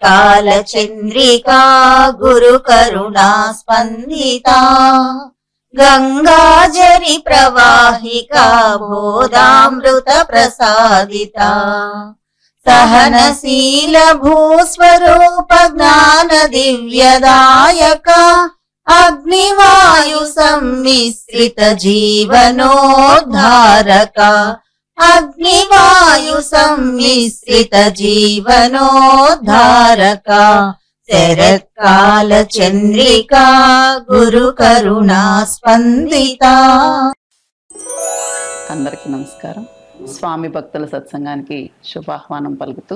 శరత్కాల చంద్రికా గురు కరుణా స్పందితా గంగాజరి ప్రవాహికా బోధామృత ప్రసాదితా సహనశీల భూస్వరూప జ్ఞాన దివ్యదాయక అగ్నివాయు సమ్మిశ్రిత జీవనోద్ధారక అగ్నివాయు సమ్మిశ్రిత జీవనోద్ధారక శరత్కాల చంద్రికా గురు కరుణా స్పందితా అందరికీ నమస్కారం స్వామి భక్తుల సత్సంగానికి శుభాహ్వానం పలుకుతూ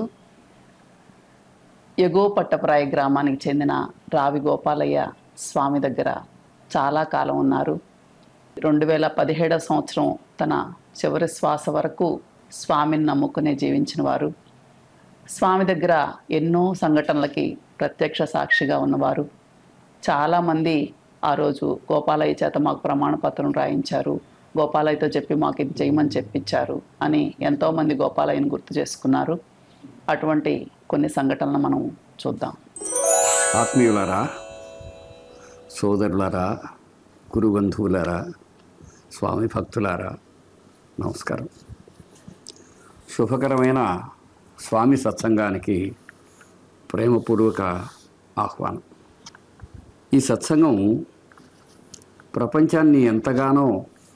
ఎగో పట్టప్రాయ గ్రామానికి చెందిన రావి గోపాలయ్య స్వామి దగ్గర చాలా కాలం ఉన్నారు రెండు వేల పదిహేడవ సంవత్సరం తన చివరి శ్వాస వరకు స్వామిని నమ్ముకునే జీవించిన వారు స్వామి దగ్గర ఎన్నో సంఘటనలకి ప్రత్యక్ష సాక్షిగా ఉన్నవారు చాలామంది ఆ రోజు గోపాలయ్య చేత మాకు ప్రమాణ పత్రం రాయించారు గోపాలయ్యతో చెప్పి మాకు ఇది చేయమని చెప్పించారు అని ఎంతోమంది గోపాలయ్యని గుర్తు చేసుకున్నారు అటువంటి కొన్ని సంఘటనలు మనం చూద్దాం ఆత్మీయులారా సోదరులారా గురుబంధువులారా స్వామి భక్తులారా నమస్కారం శుభకరమైన స్వామి సత్సంగానికి ప్రేమపూర్వక ఆహ్వానం ఈ సత్సంగం ప్రపంచాన్ని ఎంతగానో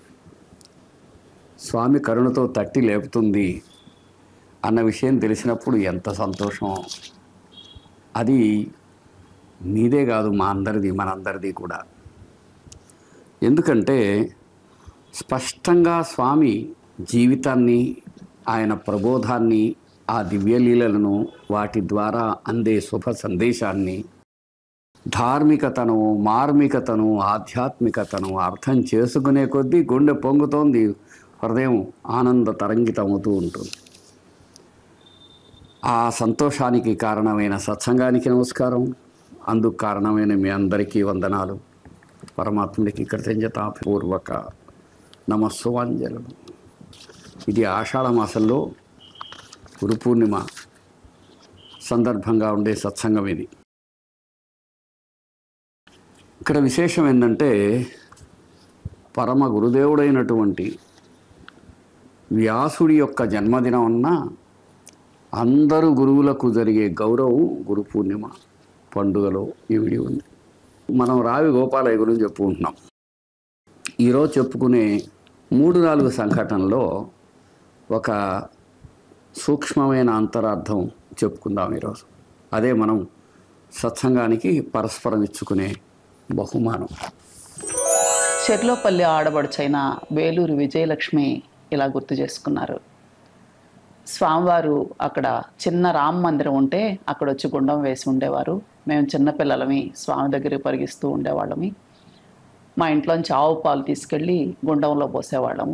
స్వామి కరుణతో తట్టి లేపుతుంది అన్న విషయం తెలిసినప్పుడు ఎంత సంతోషం అది మీదే కాదు మా అందరిది మనందరిది కూడా ఎందుకంటే స్పష్టంగా స్వామి జీవితాన్ని ఆయన ప్రబోధాన్ని ఆ దివ్యలీలలను వాటి ద్వారా అందే శుభ సందేశాన్ని ధార్మికతను మార్మికతను ఆధ్యాత్మికతను అర్థం చేసుకునే కొద్దీ గుండె పొంగుతోంది హృదయం ఆనంద తరంగితమవుతూ ఉంటుంది ఆ సంతోషానికి కారణమైన సత్సంగానికి నమస్కారం అందుకు కారణమైన మీ అందరికీ వందనాలు పరమాత్ముడికి కృతజ్ఞతాపూర్వక నమస్సువాంజలు ఇది ఆషాఢ మాసంలో గురు పూర్ణిమ సందర్భంగా ఉండే సత్సంగం ఇది ఇక్కడ విశేషం ఏంటంటే పరమ గురుదేవుడైనటువంటి వ్యాసుడి యొక్క జన్మదినం అన్నా అందరు గురువులకు జరిగే గౌరవం గురు పూర్ణిమ పండుగలో ఇవిడి ఉంది మనం రావి గోపాలయ్య గురించి చెప్పుకుంటున్నాం ఈరోజు చెప్పుకునే మూడు నాలుగు సంఘటనలో ఒక సూక్ష్మమైన అంతరార్థం చెప్పుకుందాం ఈరోజు అదే మనం సత్సంగానికి పరస్పరం ఇచ్చుకునే బహుమానం చెర్లోపల్లి ఆడబడుచైన వేలూరు విజయలక్ష్మి ఇలా గుర్తు చేసుకున్నారు స్వామివారు అక్కడ చిన్న రామ మందిరం ఉంటే అక్కడ వచ్చి గుండం వేసి ఉండేవారు మేము చిన్నపిల్లలమి స్వామి దగ్గరికి పరిగిస్తూ ఉండేవాళ్ళమి మా ఇంట్లోంచి ఆవు పాలు తీసుకెళ్ళి గుండంలో పోసేవాళ్ళము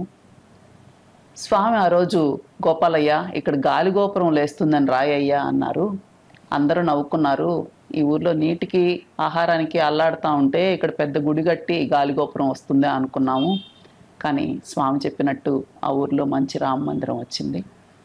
స్వామి ఆ రోజు గోపాలయ్య ఇక్కడ గాలి గోపురం లేస్తుందని రాయయ్యా అన్నారు అందరూ నవ్వుకున్నారు ఈ ఊర్లో నీటికి ఆహారానికి అల్లాడుతూ ఉంటే ఇక్కడ పెద్ద గుడి కట్టి గాలి గోపురం వస్తుందే అనుకున్నాము కానీ స్వామి చెప్పినట్టు ఆ ఊర్లో మంచి రామ మందిరం వచ్చింది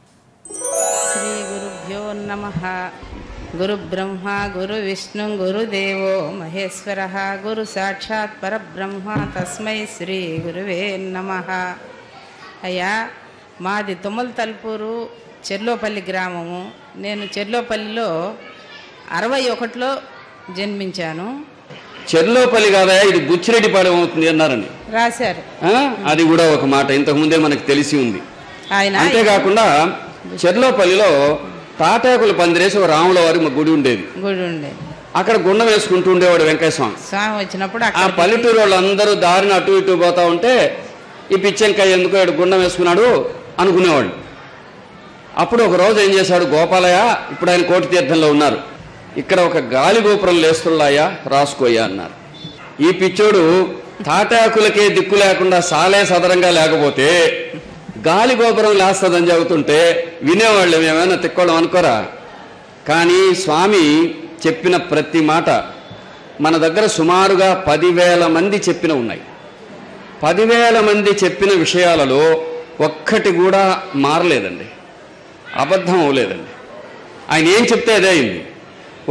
శ్రీ గురుభ్యో నమ గురు బ్రహ్మ గురు విష్ణు గురుదేవో మహేశ్వర గురు సాక్షాత్ పరబ్రహ్మ తస్మై శ్రీ గురువే నమ అయ్యా మాది తుమ్మల తలుపూరు చెర్లోపల్లి గ్రామము నేను చెర్లోపల్లిలో అరవై ఒకటిలో జన్మించాను చెర్లోపల్లి కాదా ఇది బుచ్చిరెడ్డిపాలెం అవుతుంది అన్నారండి రాశారు ఆ? అది కూడా ఒక మాట ఇంతకు ముందే మనకు తెలిసి ఉంది ఆయన అంతేకాకుండా చెర్లోపల్లిలో తాటాకులు పందిరేసి ఒక రాముల వారి గుడి ఉండేది గుడి ఉండేది అక్కడ గుండం వేసుకుంటూ ఉండేవాడు వెంకయ్య స్వామి స్వామి వచ్చినప్పుడు ఆ అక్కడ పల్లెటూరు వాళ్ళందరూ దారిని అటు ఇటు పోతా ఉంటే ఈ పిచ్చెంకాయ ఎందుకు ఈడు గుండం వేసుకున్నాడు అనుకునేవాడు అప్పుడు ఒక రోజు ఏం చేశాడు గోపాలయ్య ఇప్పుడు ఆయన కోటి తీర్థంలో ఉన్నారు ఇక్కడ ఒక గాలి గోపురం లేస్తున్నాయా రాసుకోయ్యా అన్నారు ఈ పిచ్చోడు తాటాకులకే దిక్కు లేకుండా సాలే సదరంగా లేకపోతే గాలి గోపురం లేస్తుందని చెబుతుంటే వినేవాళ్ళు ఏమైనా తిక్కోవడం అనుకోరా కానీ స్వామి చెప్పిన ప్రతి మాట మన దగ్గర సుమారుగా పదివేల మంది చెప్పిన ఉన్నాయి పదివేల మంది చెప్పిన విషయాలలో ఒక్కటి కూడా మారలేదండి అబద్ధం అవ్వలేదండి ఆయన ఏం చెప్తే అదే అయింది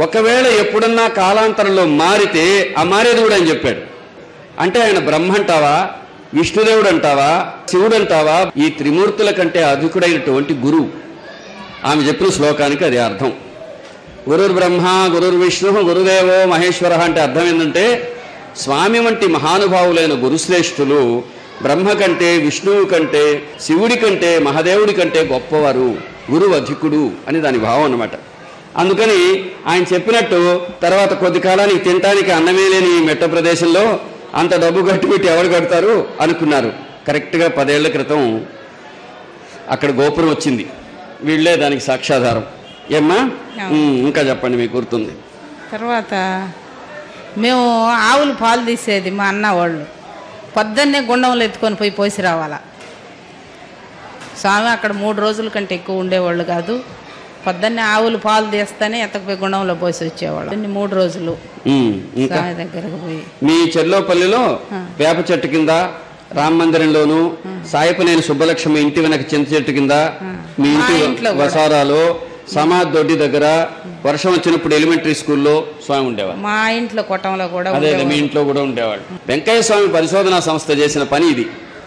ఒకవేళ ఎప్పుడన్నా కాలాంతరంలో మారితే ఆ మారేది కూడా అని చెప్పాడు అంటే ఆయన బ్రహ్మ అంటావా విష్ణుదేవుడు అంటావా శివుడు అంటావా ఈ త్రిమూర్తుల కంటే అధికుడైనటువంటి గురువు ఆమె చెప్పిన శ్లోకానికి అది అర్థం గురుర్ బ్రహ్మ గురుర్ విష్ణు గురుదేవో మహేశ్వర అంటే అర్థం ఏంటంటే స్వామి వంటి మహానుభావులైన గురుశ్రేష్ఠులు బ్రహ్మ కంటే విష్ణువు కంటే శివుడి కంటే మహాదేవుడి కంటే గొప్పవారు గురువు అధికుడు అని దాని భావం అన్నమాట అందుకని ఆయన చెప్పినట్టు తర్వాత కొద్ది కాలానికి తినటానికి అన్నమే లేని ఈ మెట్ట ప్రదేశంలో అంత డబ్బు కట్టి పెట్టి ఎవరు కడతారు అనుకున్నారు కరెక్ట్గా పదేళ్ల క్రితం అక్కడ గోపురం వచ్చింది వీళ్ళే దానికి సాక్షాధారం ఏమ్మా ఉమ్, ఇంకా చెప్పండి మీకు గుర్తుంది తర్వాత మేము ఆవులు పాలు తీసేది మా అన్న వాళ్ళు పొద్దున్నే గుండంలో ఎత్తుకొని పోయి పోసి రావాలా స్వామి అక్కడ మూడు రోజుల కంటే ఎక్కువ ఉండేవాళ్ళు కాదు పొద్దున్నే ఆవులు పాలు తీస్తేనే ఎత్తకపోయి గుండంలో పోసి వచ్చేవాళ్ళు అన్ని మూడు రోజులు ఉమ్, ఇంకా స్వామి దగ్గరకు పోయి మీ చెల్లోపల్లిలో వేప చెట్టు కింద రామ మందిరంలోను సాయపనేని సుబ్బలక్ష్మి ఇంటి వెనక చింత చెట్టు కింద మీ మా ఇంటి ఇంట్లో కూడా. వసారాలో సమాధ్ దొడ్డి దగ్గర వర్షం వచ్చినప్పుడు ఎలిమెంటరీ స్కూల్లో స్వామి ఉండేవారు మా ఇంట్లో కొట్టంలో కూడా అదే అదే మీ ఉండేవాళ్ళు. ఇంట్లో కూడా ఉండేవాళ్ళు వెంకయ్య స్వామి పరిశోధనా సంస్థ చేసిన పని ఇది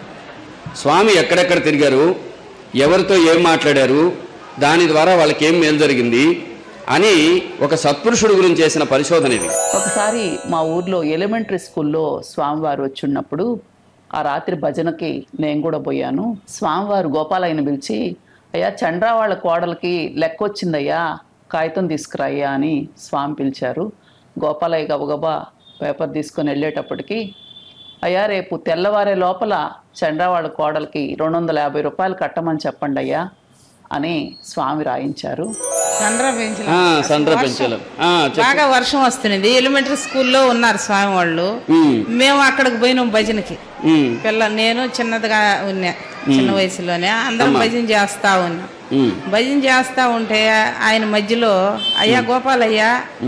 స్వామి ఎక్కడెక్కడ తిరిగారు ఎవరితో ఏం మాట్లాడారు దాని ద్వారా వాళ్ళకి ఏం మేలు జరిగింది అని ఒక సత్పురుషుడు గురించి చేసిన పరిశోధన ఇది ఒకసారి మా ఊర్లో ఎలిమెంటరీ స్కూల్లో స్వామివారు వచ్చిన్నప్పుడు ఆ రాత్రి భజనకి నేను కూడా పోయాను స్వామివారు గోపాలయ్యని పిలిచి అయ్యా చండ్రా వాళ్ళ కోడలకి లెక్క వచ్చిందయ్యా కాగితం తీసుకురాయ్యా అని స్వామి పిలిచారు గోపాలయ్య గబగబా పేపర్ తీసుకొని వెళ్ళేటప్పటికి అయ్యా రేపు తెల్లవారే లోపల చండ్రా వాళ్ళ కోడలకి రెండు వందల యాభై రూపాయలు కట్టమని చెప్పండి అయ్యా అని స్వామి రాయించారు సండ్రా పెంచలం. ఆ, సండ్ర వర్షం. పెంచలం ఆ, చెప్పు. బాగా వర్షం వస్తున్నది ఎలిమెంటరీ స్కూల్లో ఉన్నారు స్వామి వాళ్ళు ఉమ్, మేము అక్కడికి పోయినాం భజనకి ఉమ్, పిల్ల నేను చిన్నదిగా ఉన్నా చిన్న వయసులోనే అందరం భజన చేస్తా ఉన్నాం ఉమ్, భజన చేస్తా ఉంటే ఆయన మధ్యలో అయ్యా గోపాలయ్యా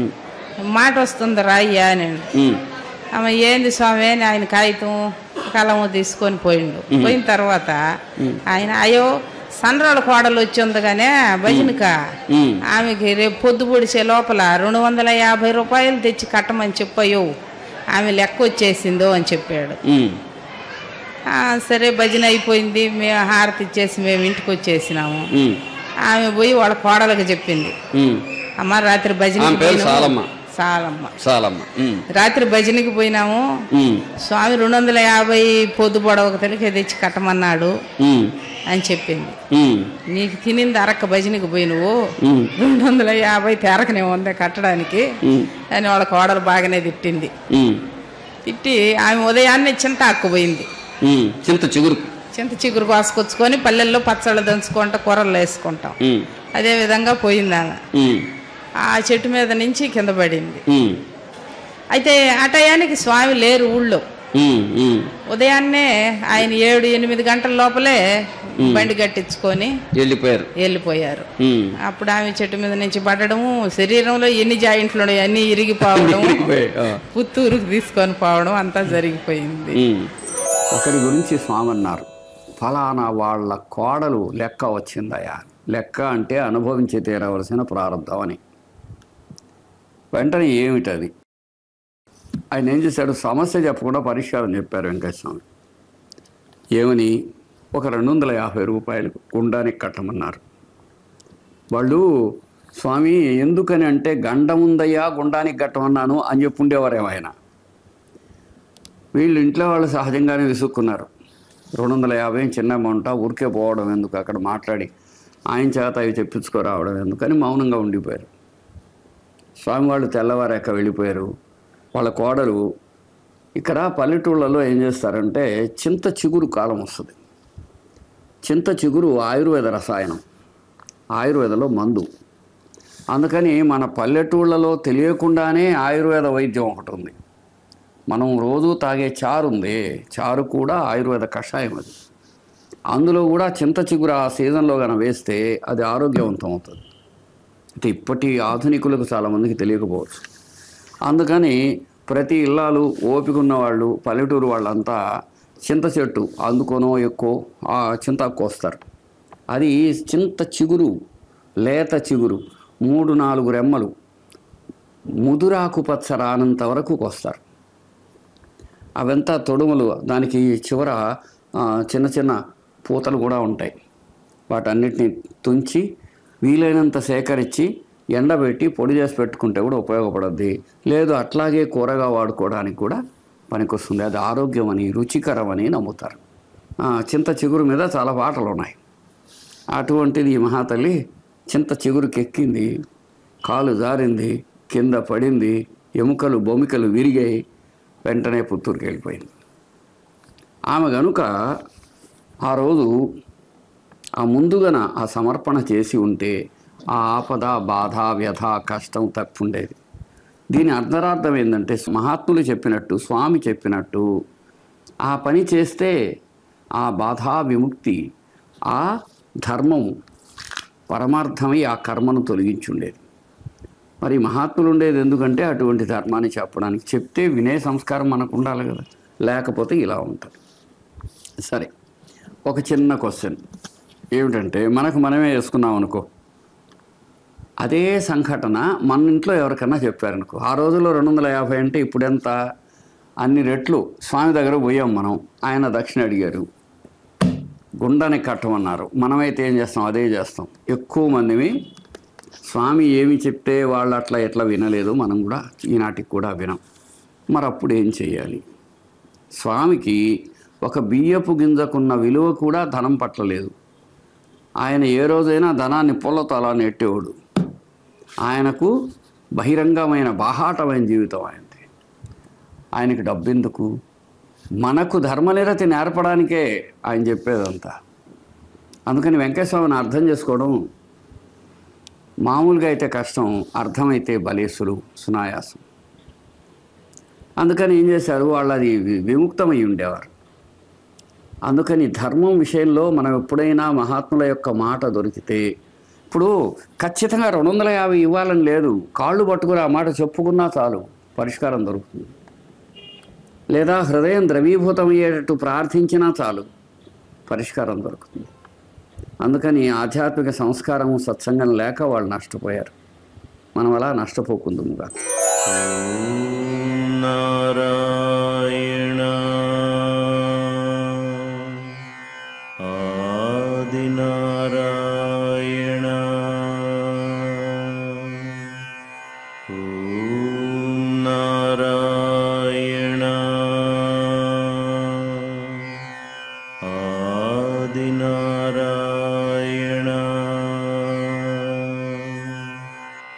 మాట వస్తుంది రాయ్యా అని ఉమ్, ఆమె ఏంది స్వామి అని ఆయన కాగితం కలము తీసుకొని పోయిండు పోయిన తర్వాత ఆయన అయ్యో సండ్రాల కోడలు వచ్చి ఉందిగానే భజనక ఉమ్. ఆమెకి రేపు పొద్దు పొడిచే లోపల రెండు వందల యాభై రూపాయలు తెచ్చి కట్టమని చెప్పయ్యో ఆమె లెక్క వచ్చేసిందో అని చెప్పాడు ఉమ్, ఆ, సరే భజన అయిపోయింది మేము హారతి ఇచ్చేసి మేము ఇంటికి వచ్చేసినాము ఉమ్, ఆమె పోయి వాళ్ళ కోడలకు చెప్పింది ఉమ్. అమ్మ రాత్రి భజన ఆమె పేరు సాలమ్మ. సాలమ్మ చాలమ్మ ఉమ్, రాత్రి భజనకి పోయినాము ఉమ్, స్వామి రెండు వందల యాభై పొద్దు పొడవకు తెలికి తెచ్చి కట్టమన్నాడు ఉమ్, అని చెప్పింది ఉమ్, నీకు తినింది అరక్క భజనకి పోయి నువ్వు ఉమ్, రెండు వందల యాభై తెరకనే ఉంది కట్టడానికి ఉమ్, అని వాళ్ళ కోడలు బాగానే తిట్టింది ఉమ్, తిట్టి ఆమె ఉదయాన్నే చింత ఆక్కుపోయింది ఉమ్. చింత చిగురు చింత చిగురు కోసుకొచ్చుకొని పల్లెల్లో పచ్చళ్ళు దంచుకుంటా కూరలు వేసుకుంటాం ఉమ్, అదే విధంగా పోయింది ఆమె ఉమ్, ఆ చెట్టు మీద నుంచి కింద పడింది ఉమ్, అయితే ఆ టయానికి స్వామి లేరు ఊళ్ళో ఉమ్, ఉమ్. ఉదయాన్నే ఆయన ఏడు ఎనిమిది గంటల లోపలే బండి కట్టించుకొని వెళ్ళిపోయారు వెళ్ళిపోయారు ఉమ్. అప్పుడు ఆమె చెట్టు మీద నుంచి పడడము శరీరంలో ఎన్ని జాయింట్లు ఉన్నాయి అన్ని ఇరిగిపోవడం వెళ్ళిపోయాయి. ఆ. పుత్తూరుకు తీసుకొని పోవడం అంతా జరిగిపోయింది ఉమ్, ఒకరి గురించి స్వామి అన్నారు ఫలానా వాళ్ళ కోడలు లెక్క వచ్చిందయ్యా లెక్క అంటే అనుభవించి తీరవలసిన ప్రారంభం అని వెంటనే ఏమిటది ఆయన ఏం చేశాడు సమస్య చెప్పకుండా పరిష్కారం చెప్పారు వెంకటస్వామి ఏమని ఒక రెండు వందల యాభై రూపాయలు గుండానికి కట్టమన్నారు వాళ్ళు స్వామి ఎందుకని అంటే గండం ఉందయ్యా గుండానికి కట్టమన్నాను అని చెప్పి ఉండేవారేమో ఆయన వీళ్ళు ఇంట్లో వాళ్ళు సహజంగానే విసుక్కున్నారు రెండు వందల యాభై చిన్న అమౌంట్ ఊరికే పోవడం ఎందుకు అక్కడ మాట్లాడి ఆయన చేత అవి తెప్పించుకోరావడం ఎందుకని మౌనంగా ఉండిపోయారు స్వామి వాళ్ళు తెల్లవారాక వెళ్ళిపోయారు వాళ్ళ కోడలు ఇక్కడ పల్లెటూళ్ళలో ఏం చేస్తారంటే చింత చిగురు కాలం వస్తుంది చింత చిగురు ఆయుర్వేద రసాయనం ఆయుర్వేదలో మందు అందుకని మన పల్లెటూళ్ళలో తెలియకుండానే ఆయుర్వేద వైద్యం ఒకటి ఉంది మనం రోజు తాగే చారు ఉంది చారు కూడా ఆయుర్వేద కషాయం అది అందులో కూడా చింత చిగురు ఆ సీజన్లో కనుక వేస్తే అది ఆరోగ్యవంతం అవుతుంది అంటే ఇప్పటి ఆధునికులకు చాలామందికి తెలియకపోవచ్చు అందుకని ప్రతి ఇల్లాలు ఓపిక ఉన్న వాళ్ళు పల్లెటూరు వాళ్ళంతా చింత చెట్టు అందుకొనో ఎక్కువ ఆ చింత కోస్తారు అది చింత చిగురు లేత చిగురు మూడు నాలుగు రెమ్మలు ముదురాకుపచ్చ రానంత వరకు కోస్తారు అవంతా తొడుములు దానికి చివర ఆ, చిన్న చిన్న పూతలు కూడా ఉంటాయి వాటన్నిటిని తుంచి వీలైనంత సేకరించి ఎండబెట్టి పొడి చేసి పెట్టుకుంటే కూడా ఉపయోగపడుద్ది లేదు అట్లాగే కూరగా వాడుకోవడానికి కూడా పనికొస్తుంది అది ఆరోగ్యం అని రుచికరం అని నమ్ముతారు ఆ, చింత చిగురు మీద చాలా పాటలు ఉన్నాయి అటువంటిది ఈ మహాతల్లి చింత చిగురుకి ఎక్కింది కాలు జారింది కింద పడింది ఎముకలు బొమికలు విరిగాయి వెంటనే పుత్తూరుకి వెళ్ళిపోయింది ఆమె గనుక ఆ రోజు ఆ ముందుగాన ఆ సమర్పణ చేసి ఉంటే ఆ ఆపద బాధ వ్యధ కష్టం తప్పుండేది దీని అర్థరార్థం ఏంటంటే మహాత్ములు చెప్పినట్టు స్వామి చెప్పినట్టు ఆ పని చేస్తే ఆ బాధా విముక్తి ఆ ధర్మం పరమార్థమై ఆ కర్మను తొలగించుండేది మరి మహాత్ములు ఉండేది ఎందుకంటే అటువంటి ధర్మాన్ని చెప్పడానికి చెప్తే వినే సంస్కారం మనకు ఉండాలి కదా లేకపోతే ఇలా ఉంటుంది సరే ఒక చిన్న క్వశ్చన్ ఏమిటంటే మనకు మనమే వేసుకున్నాం అనుకో అదే సంఘటన మన ఇంట్లో ఎవరికన్నా చెప్పారనుకో ఆ రోజుల్లో రెండు వందల యాభై అంటే ఇప్పుడు ఎంత అన్ని రెట్లు స్వామి దగ్గర పోయాం మనం ఆయన దక్షిణ అడిగారు గుండాన్ని కట్టమన్నారు మనమైతే ఏం చేస్తాం అదే చేస్తాం ఎక్కువ మందిని స్వామి ఏమి చెప్తే వాళ్ళు అట్లా ఎట్లా వినలేదు మనం కూడా ఈనాటికి కూడా వినం మరి అప్పుడు ఏం చేయాలి స్వామికి ఒక బియ్యపు గింజకున్న విలువ కూడా ధనం పట్టలేదు ఆయన ఏ రోజైనా ధనాన్ని పొల్లతో అలా నెట్టేవాడు ఆయనకు బహిరంగమైన బాహాటమైన జీవితం ఆయనది ఆయనకి డబ్బెందుకు మనకు ధర్మనిరతి నేర్పడానికే ఆయన చెప్పేదంతా అందుకని వెంకటేశ్వరని అర్థం చేసుకోవడం మామూలుగా అయితే కష్టం అర్థమైతే బలేసులు సునాయాసం అందుకని ఏం చేశారు వాళ్ళు అది వి- విముక్తమై ఉండేవారు అందుకని ధర్మం విషయంలో మనం ఎప్పుడైనా మహాత్ముల యొక్క మాట దొరికితే ఇప్పుడు ఖచ్చితంగా రెండు వందల యాభై ఇవ్వాలని లేదు కాళ్ళు పట్టుకుని ఆ మాట చెప్పుకున్నా చాలు పరిష్కారం దొరుకుతుంది లేదా హృదయం ద్రవీభూతమయ్యేటట్టు ప్రార్థించినా చాలు పరిష్కారం దొరుకుతుంది అందుకని ఆధ్యాత్మిక సంస్కారం సత్సంగం లేక వాళ్ళు నష్టపోయారు మనం అలా నష్టపోకుందుముగా నారాయణ ఆదినారాయణ ఓ